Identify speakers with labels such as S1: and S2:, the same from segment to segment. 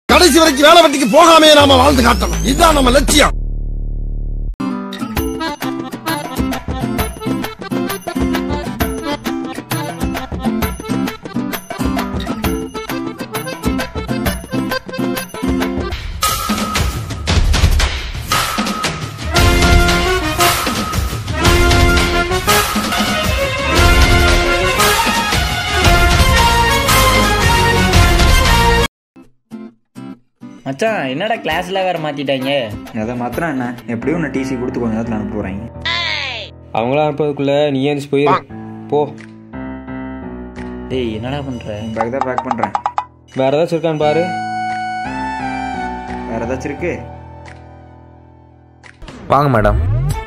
S1: கடைசி வரைக்கும் வேலை வெட்டிக்கு போகாமே நாம வாழ்ந்து காட்டணும் இதுதான் நம்ம லட்சியம்
S2: மச்சான் என்னடா கிளாஸ்ல வேற மாத்திட்டாங்க
S3: எதை மாத்திரம் என்ன எப்படியும் உன்னை டிசி கொடுத்து கொஞ்ச நேரத்தில் அனுப்ப போகிறாங்க
S4: அவங்களாம் அனுப்புறதுக்குள்ள நீ ஏந்திச்சு போயிரு போ
S2: டேய் என்னடா பண்ற
S3: பேக் தான் பேக் பண்ணுறேன்
S4: வேற ஏதாச்சும் இருக்கான்னு பாரு
S3: வேறு ஏதாச்சும் இருக்கு
S5: வாங்க மேடம்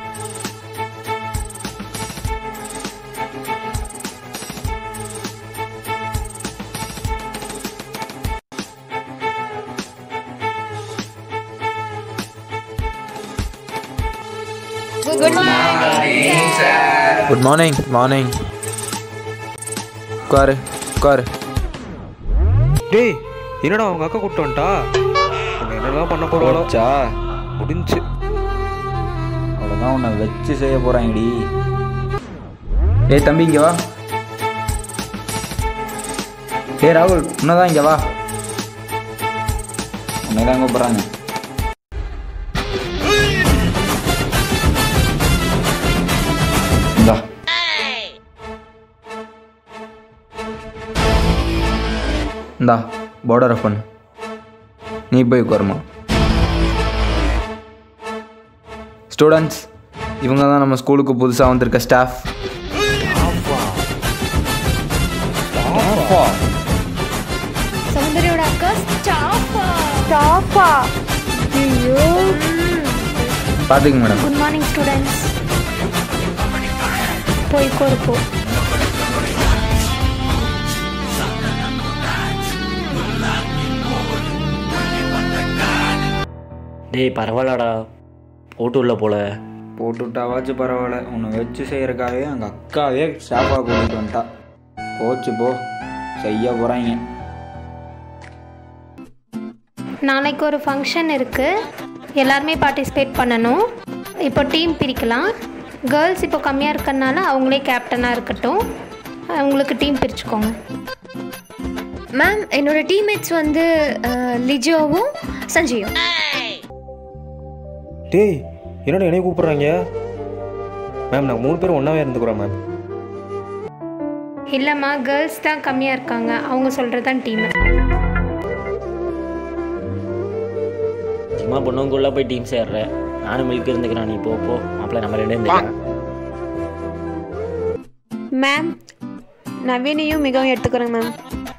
S5: குட் மார்னிங் மார்னிங் உட்காரு உட்காரு
S4: டேய் என்னடா அவங்க அக்கா கூப்பிட்டு வந்துட்டா உன்னை என்னெல்லாம் பண்ண போறாளோ
S3: போச்சா
S4: முடிஞ்சு
S3: அவ்வளோதான் உன்னை வச்சு செய்ய போகிறாங்கடி டேய் தம்பி இங்கே வா ஏய் ராகுல் உன்னதான் இங்கே வா உன்னை தான் கூப்பிட்றாங்க இந்தா இந்தா பார்டர் ஆஃப் பண்ணு நீ போய் உட்காருமா ஸ்டூடெண்ட்ஸ் இவங்க தான் நம்ம ஸ்கூலுக்கு புதுசாக வந்திருக்க ஸ்டாஃப்
S6: சௌந்தர்யோட அக்கா ஸ்டாஃபா ஸ்டாஃபா ஐயோ
S3: பார்த்துங்க மேடம்
S6: குட் மார்னிங் ஸ்டூடெண்ட்ஸ் போய் போ
S2: டேய் பரவாயில்லடா போட்டு உள்ள போல
S3: போட்டு விட்டாவாச்சும் பரவாயில்ல உன்னை வச்சு செய்கிறக்காவே எங்கள் அக்காவே ஸ்டாஃபாக கூட்டிகிட்டு வந்துட்டா போச்சு போ செய்ய போகிறாங்க
S6: நாளைக்கு ஒரு ஃபங்க்ஷன் இருக்குது எல்லாருமே பார்ட்டிசிபேட் பண்ணணும் இப்போ டீம் பிரிக்கலாம் கேர்ள்ஸ் இப்போ கம்மியாக இருக்கறனால அவங்களே கேப்டனாக இருக்கட்டும் அவங்களுக்கு டீம் பிரிச்சுக்கோங்க
S7: மேம் என்னோட டீம்மேட்ஸ் வந்து அஹ், லிஜோவும் சஞ்சயும்
S4: டேய் என்னடா என்னைய கூப்பிடுறாங்க மேம் நாங்கள் மூணு பேரும் ஒன்றாவே இருந்துக்கிறோம் மேம்
S6: இல்லைம்மா கேர்ள்ஸ் தான் கம்மியாக இருக்காங்க அவங்க சொல்கிறது தான் டீம்
S2: சும்மா பொண்ணுக்குள்ள போய் டீம் சேர்ற நானும் மில்க் இருந்துக்கிறேன் நீ போ போ மாப்பிள்ள நம்ம ரெண்டு இருந்துக்கிறேன்
S8: மேம் நவீனையும் மிகவும் எடுத்துக்கிறேங்க மேம்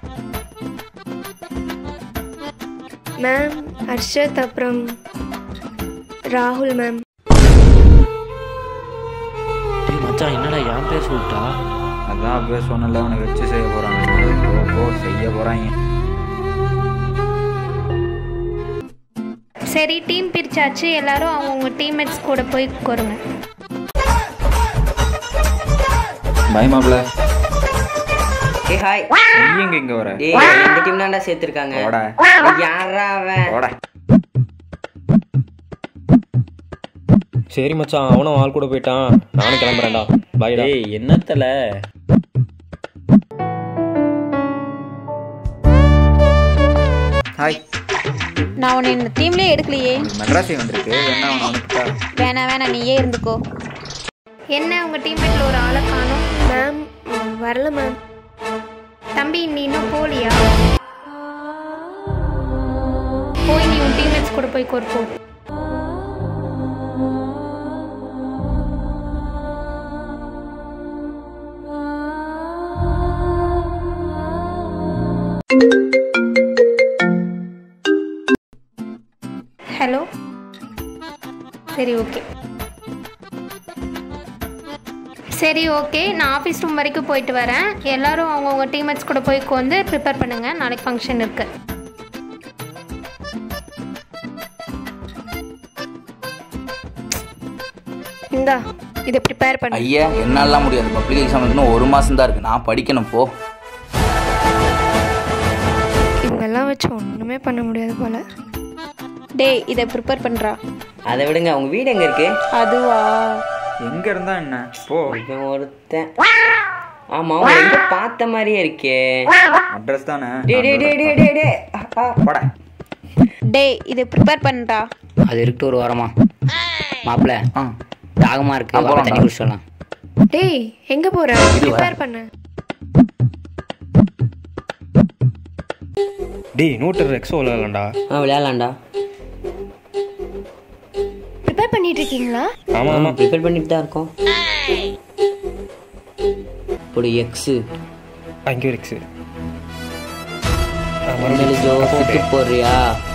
S7: மேம் ஹர்ஷத் அப்புறம் ராகுல் மேம்
S2: டேய் மச்சான் என்னடா என் பேர் சொல்லிட்டா
S3: அதான் அப்பவே சொன்னல உன்னை வச்சு செய்ய போகிறாங்க போ போ செய்ய போகிறாங்க
S6: சரி டீம் பிரிச்சாச்சு எல்லாரும் அவங்கவுங்க டீம்மேட்ஸ் கூட போய் உட்காருங்க
S3: பயமாப்ல
S9: ஏய் ஹாய்
S3: நீ எங்க இங்க வர
S9: டேய் இந்த டீம் தான்டா சேர்த்திருக்காங்க
S3: போடா.
S9: டேய், யார்ரா அவன்
S3: போடா
S4: சரி மச்சான் அவனும் ஆள் கூட போயிட்டான் நானும் கிளம்புறேன்டா பாய்டா
S2: டேய் என்னத்தல
S3: ஹாய்
S8: நான் உன்னை இந்த டீம்லேயே எடுக்கலையே
S3: மெட்ராஸி வந்திருக்கு வேணா அவனை அனுப்பிட்டா
S8: வேணாம் வேணாம் நீயே இருந்துக்கோ
S6: என்ன உங்கள் டீம்மேட்டில் ஒரு ஆளை காணும்
S7: மேம் வரல மேம்
S6: தம்பி நீ இன்னும் போலியா போய் நீ உன் டீம்மேட்ஸ் கூட போய் கோர்ப்போ ஹலோ சரி ஓகே சரி ஓகே நான் ஆஃபீஸ் ரூம் வரைக்கும் போயிட்டு வரேன் எல்லாரும் அவங்கவுங்க டீம்மேட்ஸ் கூட போய் உட்காந்து ப்ரிப்பேர் பண்ணுங்கள் நாளைக்கு ஃபங்க்ஷன் இருக்குது
S7: இந்தா இதை ப்ரிப்பேர் பண்ணு
S10: ஐயா என்னாலாம் முடியாது பப்ளிக் எக்ஸாம் இன்னும் ஒரு மாதம் தான் இருக்குது நான் படிக்கணும் போ
S7: இவங்கெல்லாம் இதெல்லாம் வச்சு ஒன்றுமே பண்ண முடியாது போல்
S8: டேய் இதை ப்ரிப்பேர் பண்ணுறா
S9: அதை விடுங்க உங்க வீடு எங்க இருக்கு
S8: அதுவா
S3: எங்கே இருந்தா என்ன போ
S9: இவன் ஒருத்தன் ஆமா அவன் எங்க பார்த்த மாதிரியே இருக்கே
S3: அட்ரஸ் தானே
S9: டே டே டே டே டே டே
S3: போட
S8: டேய் இதை ப்ரிப்பேர் பண்ணுறா
S2: அது இருக்கட்டும் ஒரு வாரமா மாப்பிள்ள
S5: ஆ
S2: தாகமா இருக்கு வாங்க தண்ணி குடிச்சிடலாம்
S7: டேய் எங்கே போகிற ப்ரிப்பேர் பண்ணு
S4: டேய் நூட்டர் எக்ஸோ விளையாடலாம்டா
S9: ஆ விளையாடலாம்டா
S7: ப்ரிப்பேர் பண்ணிட்டு இருக்கீங்களா
S4: ஆமாம் ஆமாம்
S9: ப்ரிப்பேர் பண்ணிட்டு தான் இருக்கோம் ஒரு எக்ஸு
S4: அங்கே ஒரு எக்ஸு
S9: ஜோ சுத்து போடுறியா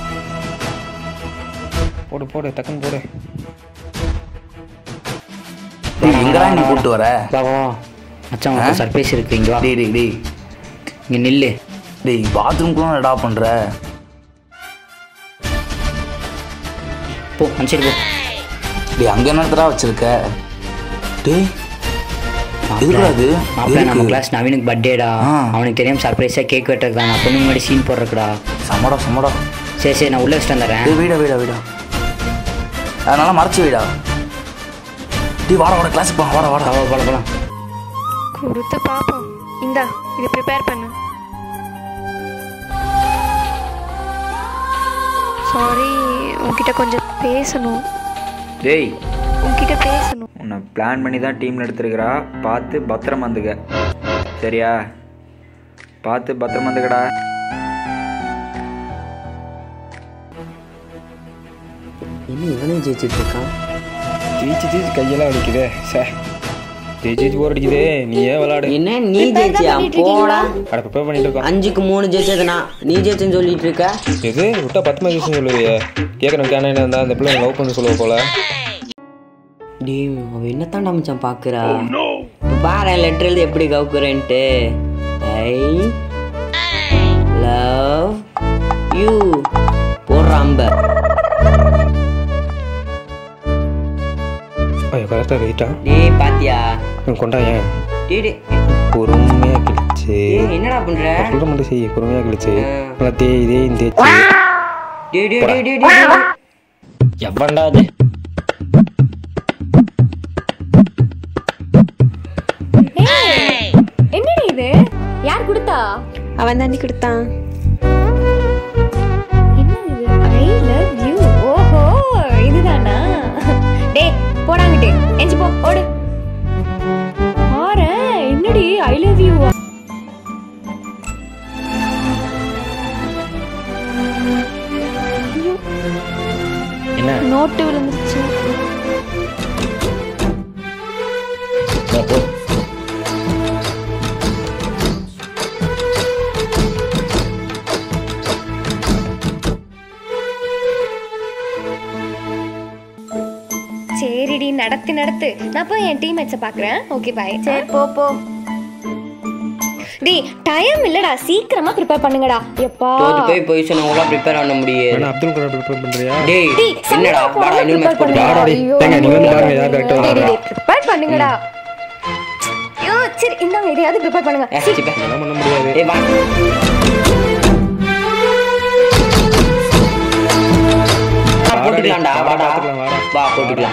S4: போடு போடு டக்குன்னு போடு
S5: டேய் எங்கடா நீ கூட்டு வர
S2: வா வா வா. மச்சான் உனக்கு சர்ப்ரைஸ் இருக்கு இங்க வா
S5: டேய் டேய் டேய்
S2: இங்க நில்லு
S5: டேய் பாத்ரூம்க்குலாம் என்னடா பண்ற
S2: போ அந்த சைடு போ
S5: டேய் அங்க என்னடா வச்சிருக்க டேய் எதுக்குடா அது
S2: மாப்பிள்ள நம்ம
S5: எதுக்கு?
S2: கிளாஸ் நவீனுக்கு பர்த்டேடா
S5: ஆ.
S2: அவனுக்கு தெரியாம சர்ப்ரைஸா கேக் வெட்டுறதுக்கு நான் பொண்ணு முன்னாடி சீன் போடுறதுடா
S5: சமடா சமடா
S2: சரி சரி நான் உள்ள வச்சுட்டு வந்துடுறேன்
S5: டேய் வீடா வீடா வீடா அதனால மறைச்சு வீடா டேய் வாடா வாடா கிளாஸுக்கு போலாம் வாடா வாடா
S2: வா போலாம் போலாம்
S7: கொடுத்து பார்ப்போம் இந்தா இது ப்ரிப்பேர் பண்ணு சாரி உன்கிட்ட கொஞ்சம் பேசணும்
S3: டேய்
S7: உன்கிட்ட பேசணும்
S3: உன்னை பிளான் பண்ணி தான் டீமில் எடுத்துருக்கிறா பார்த்து பத்திரம் வந்துக்க சரியா பார்த்து பத்திரம் வந்துக்கடா
S9: என்ன இவனே ஜெயிச்சிட்டு இருக்கான்
S4: ஜெயிச்சு ஜெயிச்சு கையெல்லாம் அடிக்குதே சே ஜெயிச்சு ஜெயிச்சு போர் அடிக்குதே நீ ஏன் விளாடு
S9: என்ன நீ ஜெயிச்சியா போடா
S4: அட ப்ரிப்பேர் பண்ணிட்டு இருக்கோம்
S9: அஞ்சுக்கு மூணு ஜெயிச்சதுனா நீ ஜெயிச்சேன்னு சொல்லிட்டு இருக்க
S4: எது விட்டா பத்து மணி விஷயம் சொல்லுவியே கேட்குறேன் கேனேன் இருந்தா அந்த பிள்ளை லவ் பண்ண சொல்லுவ போல
S9: டேய் அவ என்னத்தாண்டா மச்சான் பாக்குறா இப்ப பாரு லெட்டர் எழுதி எப்படி கவுக்குறேன்ட்டு ஐ லவ் யூ போடுற அம்ப
S4: ஐயோ கரெக்டாக ரைட்டா
S9: டேய் பாத்தியா
S4: கொண்டா ஏன்
S9: டேய் டேய்
S4: பொறுமையா கிழிச்சு
S9: டேய், என்னடா பண்ற
S4: சொல்ற மட்டும் செய்ய பொறுமையா கிழிச்சு
S9: ஆ.
S4: நல்லா தேய் தேய் தேய்ச்சி
S9: டேய் டேய் டேய் டேய் டேய் டேய்.
S2: எவன்டா அது
S7: என்னடி இது யார் கொடுத்தா
S8: அவன் தாண்டி கொடுத்தான்
S7: என்ன இது ஐ லவ் யூ ஓஹோ இதுதானா டேய் போடாங்கட்டு எஞ்சி போ ஓடு பாரு என்னடி ஐ லவ் யூ
S2: என்ன
S8: நோட்டு விழுந்துருச்சு
S2: வா, போ
S7: சரிடி நடத்து நடத்து நான் போய் என் டீம்மேட்ஸை பார்க்குறேன் ஓகே பாய்
S8: சரி போ போ
S7: டேய் டைம் இல்லடா சீக்கிரமா ப்ரிப்பேர் பண்ணுங்கடா எப்பா
S9: தோத்து போய் பொசிஷன் உங்களா ப்ரிப்பேர் பண்ண முடியும்
S4: வேணா அப்துல் கலாம் ப்ரிப்பேர் பண்றியா
S9: டேய்
S7: டேய்,
S9: என்னடா
S7: சண்டை
S9: வாடா
S7: போடாம
S9: இன்னொரு மேட்ச்
S7: prepare
S9: போடுடா
S7: பண்ணுடா.
S4: டேய்,
S7: ஐயோ,
S4: ஏங்க, நீங்க வந்து பாருங்க யார் correct ஆ
S7: டேய்,
S4: விளையாடுறா.
S7: டேய், prepare பண்ணுங்கடா ஐயோ சரி இந்தாங்க இதையாவது ப்ரிப்பேர் பண்ணுங்க
S9: ஏ, சிப்பே.
S4: அதெல்லாம் பண்ண முடியாது
S9: டேய் வா வா, போட்டுக்கலாம்டா
S4: வாடா,
S9: வாடா
S4: பார்த்துக்கலாம், வாடா.
S9: வா போட்டுக்கலாம்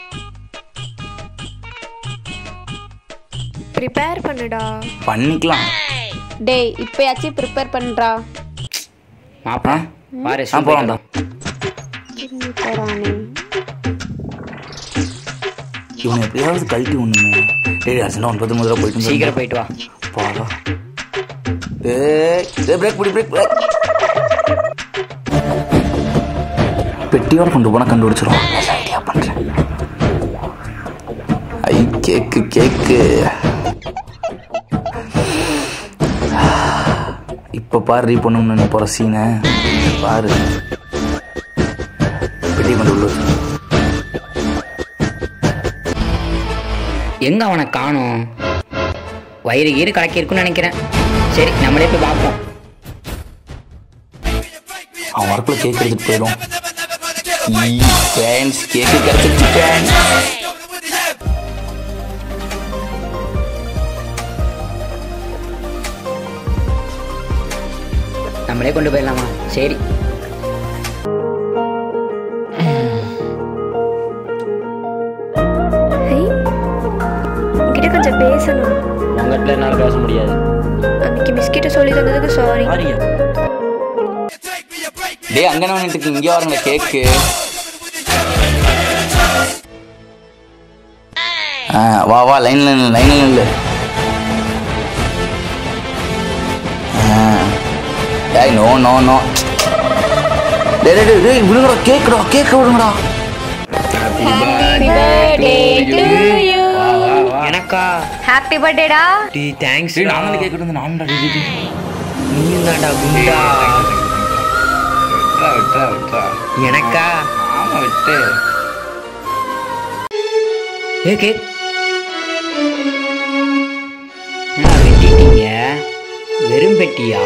S7: ப்ரிப்பேர் பண்ணுடா
S5: பண்ணிக்கலாம்
S8: டேய் இப்பயாச்சும் ப்ரிப்பேர் பண்ணுறா
S2: மாப்பிள்ள வா
S5: ஆ
S2: ரெஸ்ட்
S5: போலாம்டா
S8: போகிறானே
S5: இவனை எப்படியாவது கழட்டி ஒண்ணுமே டேய் அர்ஜென்டா ஒன்பது முதல்ல போயிட்டு
S2: சீக்கிரம் போயிட்டு வா
S5: பாடா ஏய் ஏய் பிரேக் பிடி பிரேக் பிரேக் பெட்டியோட கொண்டு போனா கண்டுபிடிச்சிரும் ஐடியா பண்றேன் ஐ கேக்கு கேக்கு இப்ப பாரு ரீ பண்ணணும்னு போற சீனை பாரு பெட்டி கொண்டு உள்ள வச்சிரு.
S2: எங்க அவனை காணோம் வயிறு கீறு கலக்கியிருக்குன்னு நினைக்கிறேன் சரி நம்மளே போய் பார்ப்போம்
S5: அவன் வரக்குள்ள கேக் எடுத்துட்டு போயிடும் ஃபேன்ஸ் கேக்கு கிடைச்சிருச்சு ஃபேன்ஸ்
S2: நம்மளே கொண்டு போயிடலாமா சரி
S7: ஐ உங்ககிட்ட கொஞ்சம் பேசணும்
S5: உங்ககிட்ட என்னால் பேச முடியாது
S7: அன்னைக்கு மிஸ்கிட்ட சொல்லி தந்ததுக்கு சாரி
S5: சாரியா டேய் அங்கே நின்றுட்டு இங்கே வரங்க கேக்கு ஆ வா வா லைன்ல நில்லு லைன்ல நில்லு ஆ. ஏய் நோ நோ நோ டேய் டேய், டேய் டேய் விடுங்கடா கேக்குடா கேக்க விடுங்கடா
S2: எனக்கா
S7: ஹாப்பி பர்த்டேடா
S2: டி தேங்க்ஸ்
S5: டேய் நானும் கேக்கு விடுங்க நானும் டேய் டேய், டேய்.
S2: நீயும் தான்டா குண்டா
S3: விட்றா விட்றா விட்றா
S2: எனக்கா
S3: ஆமா விட்டு
S2: ஏ கேக் என்ன வெட்டிட்டீங்க வெறும் பெட்டியா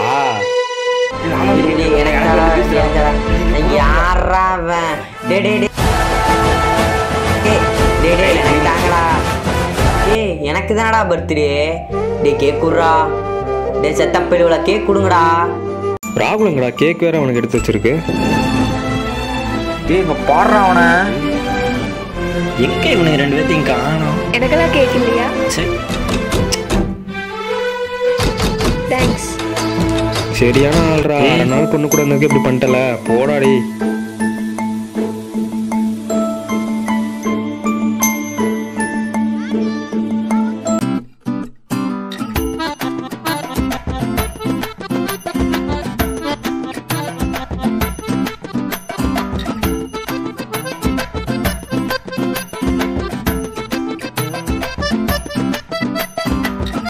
S9: யாரா அவன் டே டே டே டேய், டேய், டேய், எனக்கு தாங்கடா டேய் எனக்கு தானடா பர்த்டே டே கேக் குடுறா டே செத்தப்பயிலுல கேக் கொடுங்கடா
S4: ராகுலங்கடா கேக் வேற அவனுக்கு எடுத்து வச்சிருக்கு
S5: டேய் இங்க பாடுறான் அவனை
S3: எங்க இவனுக்கு ரெண்டு பேர்த்தையும் காணும்
S7: எனக்கெல்லாம் கேக் இல்லையா தேங்க்ஸ்
S4: சரியான ஆள்ரா அரை நாள் பொண்ணு கூட இருந்ததுக்கு இப்படி பண்ணிட்டல போடா டேய்